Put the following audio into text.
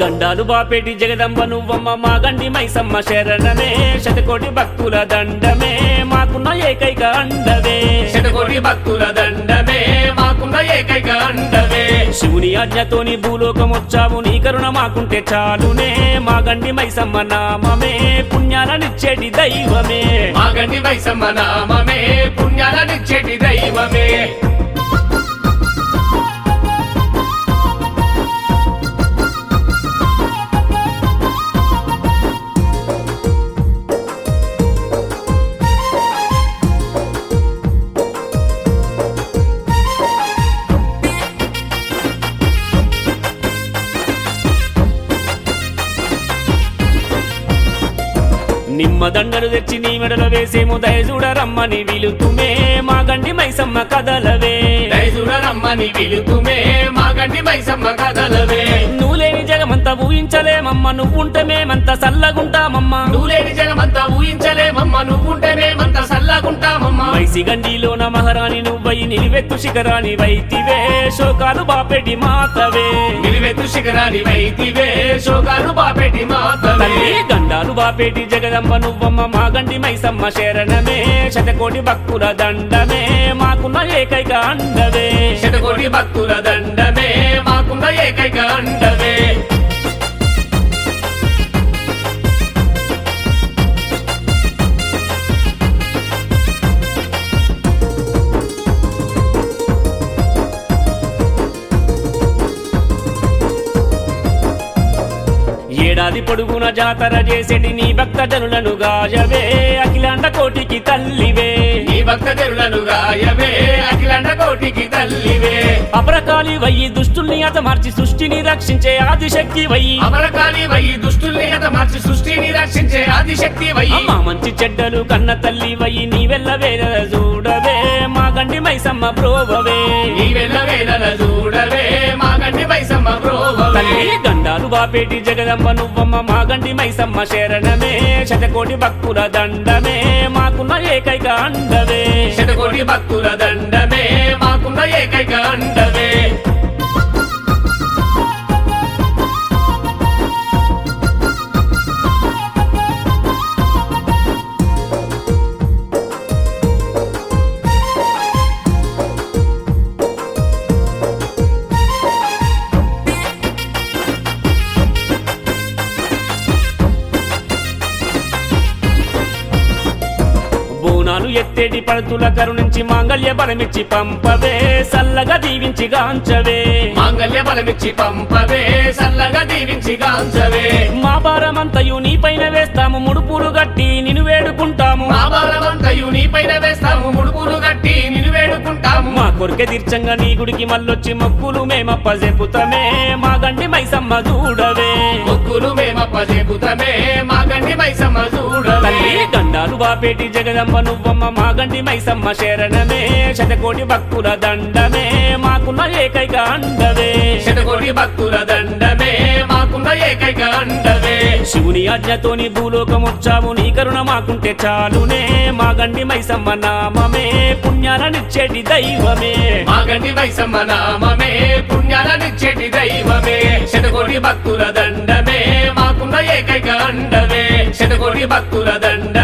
గండాలు బాపేటి జగదంబ నువ్వమ్మ మా గండి మైసమ్మ శరణమే శతకోటి భక్తుల దండమే మాకున్న ఏకైక అండవే శతకోటి భక్తుల దండమే మాకున్న ఏకైక అండవే శివుని ఆజ్ఞతోని భూలోకం వచ్చావు నీ కరుణ మాకుంటే చాలునే మా గండి మైసమ్మ నామమే పుణ్యాలనిచ్చేటి దైవమే మా గండి వైసమ్మ నామమే పుణ్యాలనిచ్చేటి దైవమే నిమ్మ దండలు తెచ్చి నీ మెడలో వేసేము దయచూడరమ్మని విలుతుమే మా గండి మైసమ్మ కదలవే దయసుర రమ్మని విలుతుమే మా గండి వైసమ్మ కదలవే నువ్వు లేని జగమంతా ఊహించలేమమ్మ నువ్వుంటే మేమంతా సల్లగుంటామమ్మ నువ్వులేని జగమంతా ఊహించలేమమ్మ నువ్వుంటే మేమంతా సల్లాగుంటామమ్మ వైసి గండిలోన మహారాణి నువ్వై నిలివెత్తు శిఖరాని వైతివే శోకాలు బాపెటి మాతవే నిలువెత్తు శిఖరాని వైతివే శోకాలు బాపెటి మాతవే తల్లి గండాలు బాపేటి జగదంబ నువ్వమ్మ మా గండి మైసమ్మ శరణమే శతకోటి భక్తుల దండమే మాకున్న ఏకైక అండవే శతకోటి భక్తుల దండమే మాకున్న ఏకైక అండవే ఏడాది పొడుగున జాతర చేసేటి నీ భక్త జనులను గాయవే అఖిలాండ కోటికి తల్లివే నీ భక్త జరులను గాయవే అఖిలండ కోటికి తల్లివే అపరకాలి వయ్యి దుష్టుల్ని అతమార్చి సృష్టిని రక్షించే ఆదిశక్తి వయ్యి అమరకాలి వయ్యి దుష్టుల్ని హత మార్చి సృష్టిని రక్షించే ఆదిశక్తి వయ్యి అమ్మ మంచి చెడ్డలు కన్న తల్లి వయ్యి నీ వెళ్ళ వేల చూడవే మా గండి మైసమ్మ ప్రోభవే నీ వెళ్ళ వేదన చూడవే మా గండి వైసమ్మ ప్రోభవే తల్లి గండాలు బాపేటి జగదమ్మ నువ్వమ్మ మా గండి మైసమ్మ శరణమే శతకోటి భక్తుల దండమే మాకున్న ఏకైక అండవే శతకోటి భక్తుల దండమే మాకున్న ఏకైక అండవే బోనాలు ఎత్తేటి పడుతుల కరుణించి మాంగళ్య బలమిచ్చి పంపవే సల్లగా దీవించి గాంచవే మాంగళ్య బలమిచ్చి పంపవే సల్లగా దీవించి గాంచవే మా భారమంతయు నీ పైన వేస్తాము ముడుపులు గట్టి నిన్ను వేడుకుంటాము మా బాలమంతయు నీ పైన వేస్తాము ముడుపులు గట్టి నిన్ను వేడుకుంటాము మా కొరికె తీర్చంగా నీ గుడికి మళ్ళొచ్చి మొక్కులు మేమప్ప చెప్పుతమే మా గండి మైసమ్మ చూడవే మొక్కులు మేమప్ప చెబుతమే మా గండి మైసమ్మ చూడవే తల్లి గండాలు బాపేటి జగదమ్మ నువ్వమ్మ మా గండి మైసమ్మ శరణమే శతకోటి భక్తుల దండమే మాకున్న ఏకైక అండవే శతకోటి భక్తుల దండమే మాకున్న ఏకైక అండవే శివుని ఆజ్ఞతోని భూలోకం వచ్చావు నీ కరుణ మాకుంటే చాలునే మా గండి మైసమ్మ నామమే పుణ్యాలనిచ్చేటి దైవమే మా గండి వైసమ్మ నామమే పుణ్యాలనిచ్చేటి దైవమే శతకోటి భక్తుల దండమే మాకున్న ఏకైక అండవే శతకోటి భక్తుల దండ